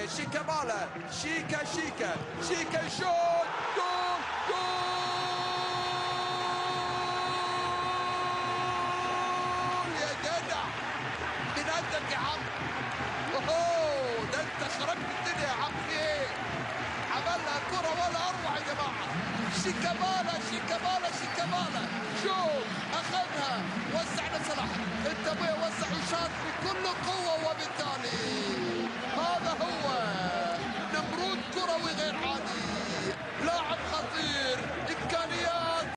عليه شيكابالا شيكا شيكا شيكا شوت جول جول يا جدع من قدك يا عم اوه ده انت خربت الدنيا يا عم في ايه عملها كرة ولا اروع يا جماعة شيكابالا شيكابالا شيكابالا شوف اخذها وسع لصلاح انت ابويا وسع وشاط بكل